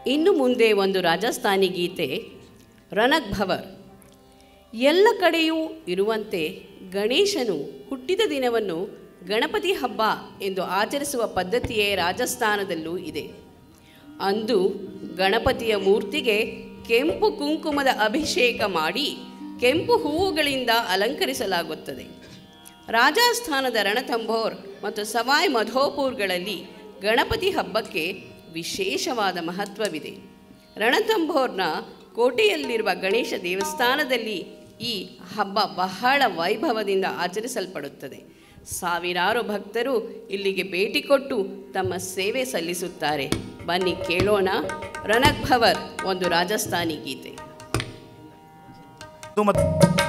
ಇನ್ನು ಮುಂದೆ ಒಂದು ರಾಜಸ್ಥಾನಿ ಗೀತೆ ರಣಕ್ ಭವರ್ ಎಲ್ಲ ಕಡೆಯೂ ಇರುವಂತೆ ಗಣೇಶನು ಹುಟ್ಟಿದ ದಿನವನ್ನು ಗಣಪತಿ ಹಬ್ಬ ಎಂದು ಆಚರಿಸುವ ಪದ್ಧತಿಯೇ ರಾಜಸ್ಥಾನದಲ್ಲೂ ಇದೆ ಅಂದು ಗಣಪತಿಯ ಮೂರ್ತಿಗೆ ಕೆಂಪು ಕುಂಕುಮದ ಅಭಿಷೇಕ ಮಾಡಿ ಕೆಂಪು ಹೂವುಗಳಿಂದ ಅಲಂಕರಿಸಲಾಗುತ್ತದೆ ರಾಜಸ್ಥಾನದ ರಣಥಂಬೋರ್ ಮತ್ತು ಸವಾಯ್ ಮಧೋಪುರ್ಗಳಲ್ಲಿ ಗಣಪತಿ ಹಬ್ಬಕ್ಕೆ ವಿಶೇಷವಾದ ಮಹತ್ವವಿದೆ ರಣಥಂಬೋರ್ನ ಕೋಟೆಯಲ್ಲಿರುವ ಗಣೇಶ ದೇವಸ್ಥಾನದಲ್ಲಿ ಈ ಹಬ್ಬ ಬಹಳ ವೈಭವದಿಂದ ಆಚರಿಸಲ್ಪಡುತ್ತದೆ ಸಾವಿರಾರು ಭಕ್ತರು ಇಲ್ಲಿಗೆ ಭೇಟಿ ಕೊಟ್ಟು ತಮ್ಮ ಸೇವೆ ಸಲ್ಲಿಸುತ್ತಾರೆ ಬನ್ನಿ ಕೇಳೋಣ ರಣಕ್ ಭವರ್ ಒಂದು ರಾಜಸ್ಥಾನಿ ಗೀತೆ ಮತ್ತು